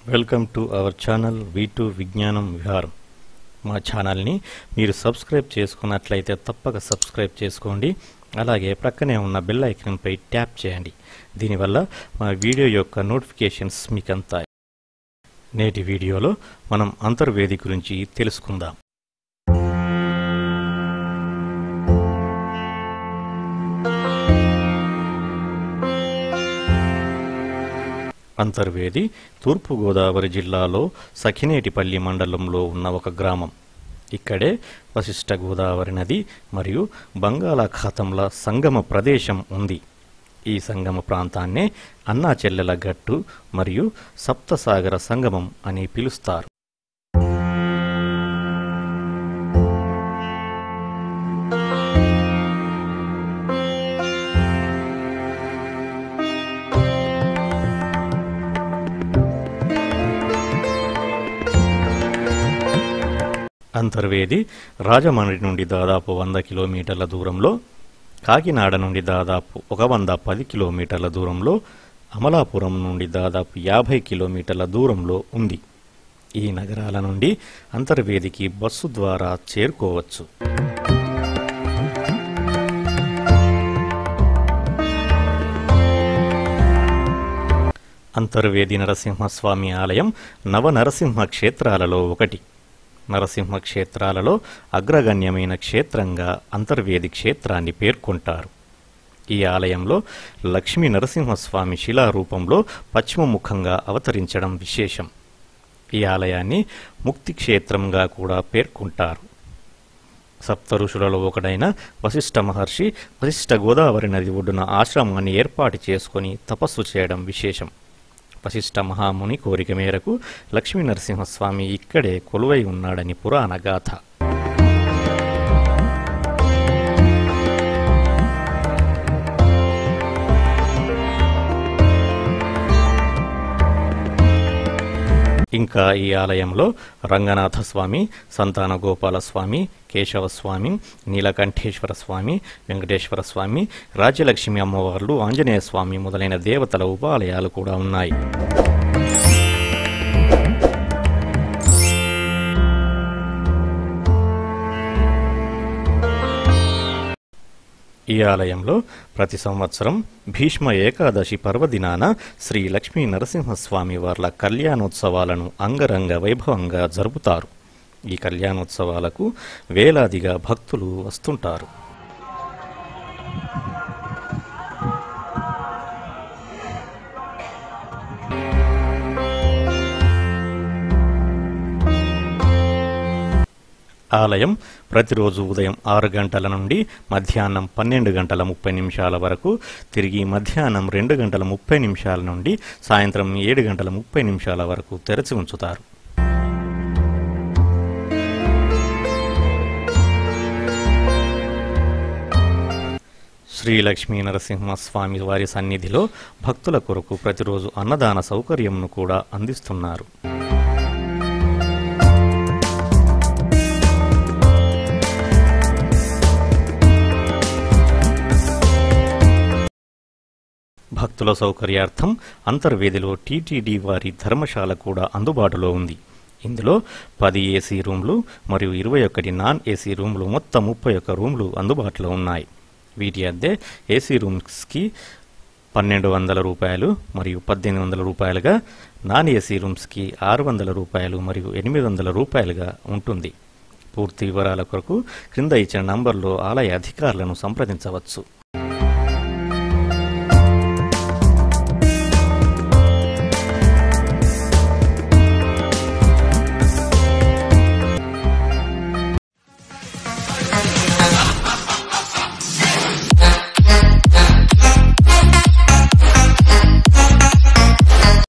welcome to our channel V two Vignanam Viharam మా ఛానల్ని మీరు సబ్స్క్రైబ్ చేసుకున్నట్లయితే తప్పక సబ్స్క్రైబ్ చేసుకోండి అలాగే ప్రక్కనే ఉన్న బెల్ ఐకాన్పై ట్యాప్ చేయండి దీనివల్ల మా వీడియో యొక్క నోటిఫికేషన్స్ మీకు అంతాయి నేటి వీడియోలో మనం అంతర్వేది గురించి తెలుసుకుందాం అంతర్వేది తూర్పుగోదావరి జిల్లాలో సఖినేటిపల్లి మండలంలో ఉన్న ఒక గ్రామం ఇక్కడే వశిష్ట గోదావరి నది మరియు బంగాళాఖాతంల సంగమ ప్రదేశం ఉంది ఈ సంగమ ప్రాంతాన్నే అన్నా చెల్లెల గట్టు మరియు సప్తసాగర సంగమం అని పిలుస్తారు అంతర్వేది రాజమండ్రి నుండి దాదాపు వంద కిలోమీటర్ల దూరంలో కాకినాడ నుండి దాదాపు ఒక వంద పది కిలోమీటర్ల దూరంలో అమలాపురం నుండి దాదాపు యాభై కిలోమీటర్ల దూరంలో ఉంది ఈ నగరాల నుండి అంతర్వేదికి బస్సు ద్వారా చేరుకోవచ్చు అంతర్వేది నరసింహస్వామి ఆలయం నవనరసింహ క్షేత్రాలలో ఒకటి నరసింహ క్షేత్రాలలో అగ్రగణ్యమైన క్షేత్రంగా అంతర్వేది క్షేత్రాన్ని పేర్కొంటారు ఈ ఆలయంలో లక్ష్మీ నరసింహస్వామి శిలారూపంలో పశ్చిమముఖంగా అవతరించడం విశేషం ఈ ఆలయాన్ని ముక్తి క్షేత్రంగా కూడా పేర్కొంటారు సప్త ఋషులలో ఒకడైన వశిష్ఠ మహర్షి వశిష్ఠ గోదావరి నది ఒడ్డున ఆశ్రమాన్ని ఏర్పాటు చేసుకొని తపస్సు చేయడం విశేషం వశిష్ఠ మహాముని కోరిక మేరకు లక్ష్మీ నరసింహస్వామి ఇక్కడే కొలువై ఉన్నాడని పురాణ గాథ ఇంకా ఈ ఆలయంలో రంగనాథ స్వామి సంతాన గోపాల స్వామి కేశవ స్వామి నీలకంఠేశ్వర స్వామి వెంకటేశ్వర స్వామి రాజ్యలక్ష్మి అమ్మవార్లు ఆంజనేయ స్వామి మొదలైన దేవతల ఉపాలయాలు కూడా ఉన్నాయి ఈ ఆలయంలో ప్రతి సంవత్సరం భీష్మ ఏకాదశి పర్వదినాన శ్రీ లక్ష్మీ నరసింహస్వామి వార్ల కళ్యాణోత్సవాలను అంగరంగ వైభవంగా జరుపుతారు ఈ కళ్యాణోత్సవాలకు వేలాదిగా భక్తులు వస్తుంటారు ఆలయం ప్రతిరోజు ఉదయం ఆరు గంటల నుండి మధ్యాహ్నం పన్నెండు గంటల ముప్పై నిమిషాల వరకు తిరిగి మధ్యాహ్నం రెండు గంటల ముప్పై నిమిషాల నుండి సాయంత్రం ఏడు గంటల ముప్పై నిమిషాల వరకు తెరచి ఉంచుతారు శ్రీ లక్ష్మీ నరసింహస్వామి వారి సన్నిధిలో భక్తుల కొరకు ప్రతిరోజు అన్నదాన సౌకర్యంను కూడా అందిస్తున్నారు భక్తుల సౌకర్యార్థం అంతర్వేదిలో టీటీడీ వారి ధర్మశాల కూడా అందుబాటులో ఉంది ఇందులో పది ఏసీ రూమ్లు మరియు ఇరవై ఒకటి నాన్ ఏసీ రూమ్లు మొత్తం ముప్పై ఒక్క రూమ్లు అందుబాటులో ఉన్నాయి వీటి అద్దె ఏసీ రూమ్స్కి పన్నెండు వందల రూపాయలు మరియు పద్దెనిమిది వందల రూపాయలుగా నాన్ ఏసీ రూమ్స్కి ఆరు వందల రూపాయలు మరియు ఎనిమిది వందల రూపాయలుగా ఉంటుంది పూర్తి వివరాల కొరకు క్రింద ఇచ్చిన నంబర్లో ఆలయ అధికారులను సంప్రదించవచ్చు